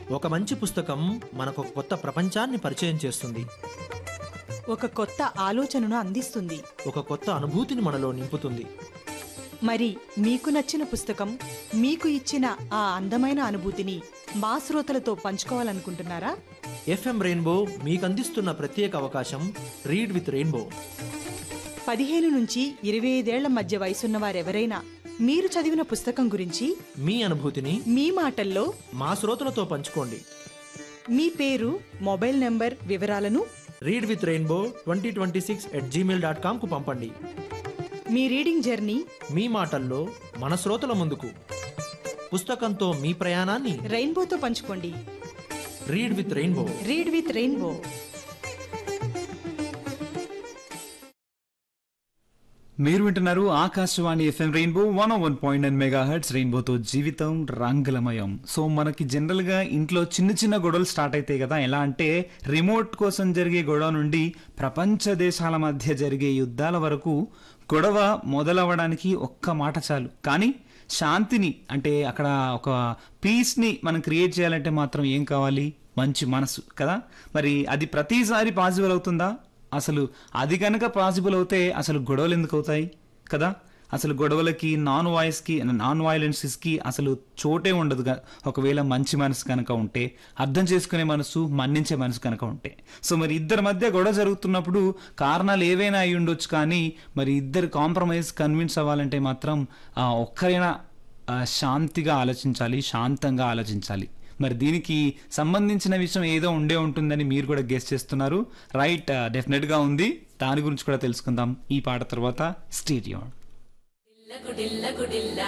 ఒక మంచి పుస్తకం మనకు ఒక కొత్త ప్రపంచాన్ని పరిచయం చేస్తుంది ఒక కొత్త ఆలోచనను అందిస్తుంది ఒక కొత్త అనుభూతిని మనలో నింపుతుంది మరి మీకు నచ్చిన పుస్తకం మీకు ఇచ్చిన ఆ అందమైన అనుభూతిని మా శ్రోతలతో పంచుకోవాలనుకుంటున్నారా ఎఫ్ఎం రెయిన్బో మీకు అందిస్తున్న ప్రత్యేక అవకాశం రీడ్ విత్ రెయిన్బో పదిహేను నుంచి ఇరవై ఐదేళ్ల మధ్య వయసున్న వారెవరైనా మీరు చదివిన పుస్తకం గురించి మీ అనుభూతిని మీ మాటల్లో మా శ్రోతలతో పంచుకోండి మీ పేరు మొబైల్ నంబర్ వివరాలను read with rainbow twenty twenty six at Gmail dot కామ్కు పంపండి మీ రీడింగ్ జర్నీ మీ మాటల్లో మన శ్రోతల ముందుకు పుస్తకంతో మీ ప్రయాణాన్ని రెయిన్బోతో పంచుకోండి read with rainbow read with rainbow మీరు వింటున్నారు Akashvani FM rainbow one one point nine mega heads రెయిన్బోతో జీవితం రంగులమయం సో మనకి జనరల్ గా ఇంట్లో చిన్న చిన్న గొడవలు స్టార్ట్ అవుతాయి కదా ఎలా అంటే రిమోట్ కోసం జరిగే గొడవ నుండి ప్రపంచ దేశాల మధ్య జరిగే యుద్ధాల వరకు గొడవ మొదలవ్వడానికి ఒక్క మాట చాలు కానీ శాంతిని అంటే అక్కడ ఒక పీస్ని మనం క్రియేట్ చేయాలంటే మాత్రం ఏం కావాలి మంచి మనసు కదా మరి అది ప్రతిసారి పాసిబుల్ అవుతుందా అసలు అది కనుక పాసిబుల్ అవుతే అసలు గొడవలు ఎందుకు అవుతాయి కదా అసలు గొడవలకి నాన్ వాయిస్కి నాన్ వైలెన్సెస్కి అసలు చోటే ఉండదు గా- ఒకవేళ మంచి మనసు కనుక ఉంటే అర్థం చేసుకునే మనసు మన్నించే మనసు కనుక ఉంటే సో మరి ఇద్దరి మధ్య గొడవ జరుగుతున్నప్పుడు కారణాలు ఏవైనా అయి ఉండొచ్చు కానీ మరి ఇద్దరు కాంప్రమైజ్ కన్విన్స్ అవ్వాలంటే మాత్రం ఆ, ఒక్కరైనా ఆ, శాంతిగా ఆలోచించాలి శాంతంగా ఆలోచించాలి మరి దీనికి సంబంధించిన విషయం ఏదో ఉండే ఉంటుందని మీరు కూడా గెస్ట్ చేస్తున్నారు రైట్ డెఫినెట్ గా ఉంది దాని గురించి కూడా తెలుసుకుందాం ఈ పాట తర్వాత స్టేడియం గుడిల్ల గుడిల్ల